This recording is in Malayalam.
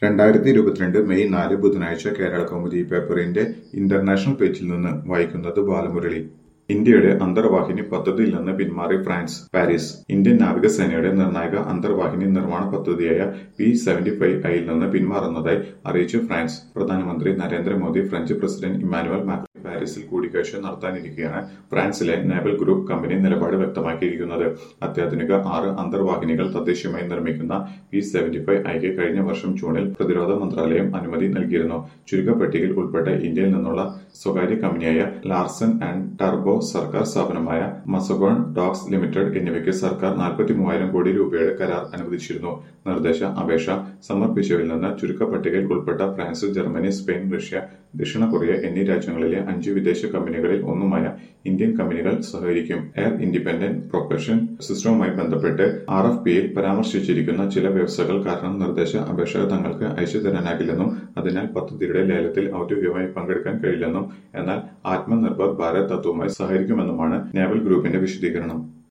രണ്ടായിരത്തി ഇരുപത്തിരണ്ട് മെയ് നാല് ബുധനാഴ്ച കേരള കൗമുദി പേപ്പറിന്റെ ഇന്റർനാഷണൽ പേജിൽ നിന്ന് വായിക്കുന്നത് ബാലമുരളി ഇന്ത്യയുടെ അന്തർവാഹിനി പദ്ധതിയിൽ നിന്ന് പിന്മാറി ഫ്രാൻസ് പാരീസ് ഇന്ത്യൻ നാവികസേനയുടെ നിർണായക അന്തർവാഹിനി നിർമ്മാണ പദ്ധതിയായ പി സെവന്റി ഫൈവ് ഐയിൽ നിന്ന് പിന്മാറുന്നതായി അറിയിച്ചു ഫ്രാൻസ് പ്രധാനമന്ത്രി Narendra Modi French president Emmanuel Macron പാരീസിൽ കൂടിക്കാഴ്ച നടത്താനിരിക്കെയാണ് ഫ്രാൻസിലെ നേവൽ ഗ്രൂപ്പ് കമ്പനി നിലപാട് വ്യക്തമാക്കിയിരിക്കുന്നത് അത്യാധുനിക ആറ് അന്തർവാഹിനികൾ തദ്ദേശീയമായി നിർമ്മിക്കുന്ന പി സെവന്റി ഫൈവ് ഐക്ക് കഴിഞ്ഞ വർഷം ജൂണിൽ പ്രതിരോധ മന്ത്രാലയം അനുമതി നൽകിയിരുന്നു ചുരുക്കപ്പട്ടികയിൽ ഉൾപ്പെട്ട ഇന്ത്യയിൽ നിന്നുള്ള സ്വകാര്യ കമ്പനിയായ ലാർസൻ ആൻഡ് ടർബോ സർക്കാർ സ്ഥാപനമായ മസഗോൺ ഡോക്സ് ലിമിറ്റഡ് എന്നിവയ്ക്ക് സർക്കാർ നാൽപ്പത്തി മൂവായിരം കോടി രൂപയുടെ കരാർ അനുവദിച്ചിരുന്നു നിർദ്ദേശ അപേക്ഷ സമർപ്പിച്ചവരിൽ നിന്ന് ചുരുക്കപ്പട്ടികയിൽ ഉൾപ്പെട്ട ഫ്രാൻസ് ജർമ്മനി സ്പെയിൻ റഷ്യ ദക്ഷിണ കൊറിയ എന്നീ രാജ്യങ്ങളിലെ അഞ്ച് വിദേശ കമ്പനികളിൽ ഒന്നുമായ ഇന്ത്യൻ കമ്പനികൾ സഹകരിക്കും എയർ ഇൻഡിപെൻഡന്റ് പ്രൊപ്പൽഷൻ സിസ്റ്റവുമായി ബന്ധപ്പെട്ട് ആർ എഫ് പിയിൽ പരാമർശിച്ചിരിക്കുന്ന ചില വ്യവസ്ഥകൾ കാരണം നിർദ്ദേശ അപേക്ഷ തങ്ങൾക്ക് അയച്ചു തരാനാകില്ലെന്നും അതിനാൽ പദ്ധതിയുടെ ലേലത്തിൽ ഔദ്യോഗികമായി പങ്കെടുക്കാൻ കഴിയില്ലെന്നും എന്നാൽ ആത്മനിർഭർ ഭാരത് തത്വവുമായി സഹകരിക്കുമെന്നുമാണ് നേവൽ ഗ്രൂപ്പിന്റെ വിശദീകരണം